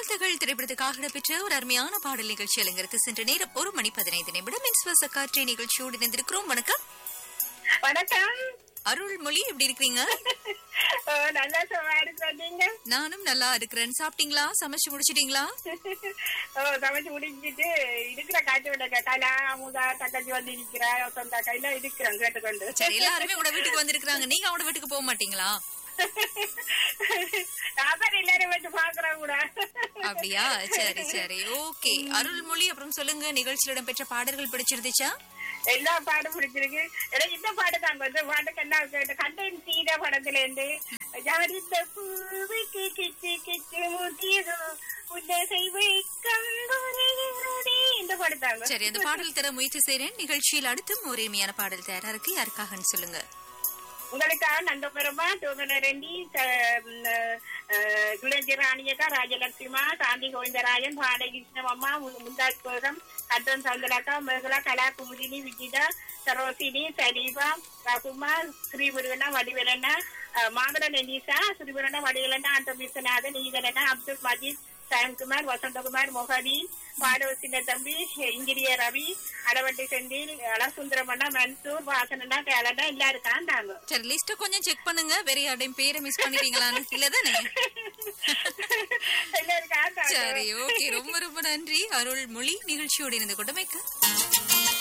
வாழ்த்துகள் திரைப்படத்துக்காக இடம்பெற்ற ஒரு அருமையான பாடல் நிகழ்ச்சி அலங்கரித்து சென்ற நேரம் ஒரு மணி பதினைந்து நிமிடம் மின்சுவாச காற்றை நிகழ்ச்சியோடு இணைந்திருக்கிறோம் வணக்கம் வணக்கம் அருள்மொழி எப்படி இருக்கிறீங்க ஓ, நல்லா சும்மா இருக்கிறீங்க நானும் நல்லா இருக்கிறேன் சாப்பிட்டீங்களா சமைச்சு முடிச்சிட்டீங்களா ஓ சமைச்சு முடிஞ்சிட்டு இருக்கிற காய்ச்சி விட கலா அமுதா தக்காச்சி வந்து இருக்கிறா சொந்த கையில இருக்கிறேன் கேட்டுக்கொண்டு சரி எல்லாருமே உங்களோட வீட்டுக்கு வந்திருக்காங்க நீங்க அவங்களோட வீட்டுக்கு போக மாட்டீங்களா அதான் எல்லாரும் வச்சு பாக்குறேன் கூட அப்படியா சரி சரி ஓகே அருள்மொழி அப்புறம் சொல்லுங்க நிகழ்ச்சியில் இடம்பெற்ற பாடல்கள் பிடிச்சிருந்துச்சா எல்லா பாடும் பிடிச்சிருக்கு எனக்கு இந்த பாட்டு தான் கொஞ்சம் பாட்டுக்கு என்ன கேட்டு கண்டன் சீத படத்துல இருந்து ஜாடித்த பூவுக்கு கிச்சு கிச்சு முட்டியதோ புன்னகை வைக்கம் குறைகிறதே. இந்த பாட்டு தாங்க சரி அந்த பாடல் தர முயற்சி செய்றேன் நிகழ்ச்சியில் அடுத்தும் ஒரு இனிமையான பாடல் தயாரா இருக்கு யாருக்காகன்னு சொல்லுங்க உங்களுக்காக நந்தபுரமா டோகனரண்டி குலஞ்சி ராணியக்கா ராஜலட்சுமா சாந்தி கோவிந்தராஜன் பாலகிருஷ்ணம்மா முந்தாஸ்புரம் கட்டன் சந்திரக்கா மேகலா கலா குமுதினி விஜிதா சரோசினி சலீபா ரகுமா ஸ்ரீமுருகனா வடிவலண்ணா மாங்கட நெனிசா ஸ்ரீமுருகனா வடிவலண்ணா ஆண்ட விஸ்வநாதன் ஈகலண்ணா அப்துல் மஜீத் சாயம்குமார் வசந்தகுமார் மொஹதி பாடவசின தம்பி இங்கிரிய ரவி அளவட்டி செந்தில் அலசுந்தரமண்ணா மன்சூர் வாசனண்ணா கேலண்ணா எல்லாரும் தாண்டாங்க சரி லிஸ்ட் கொஞ்சம் செக் பண்ணுங்க வேற யாரையும் பேரை மிஸ் பண்ணிட்டீங்களான்னு இல்லதானே எல்லாரும் தாண்டாங்க சரி ஓகே ரொம்ப ரொம்ப நன்றி அருள்மொழி நிகழ்ச்சியோடு இணைந்து கொண்டமைக்கு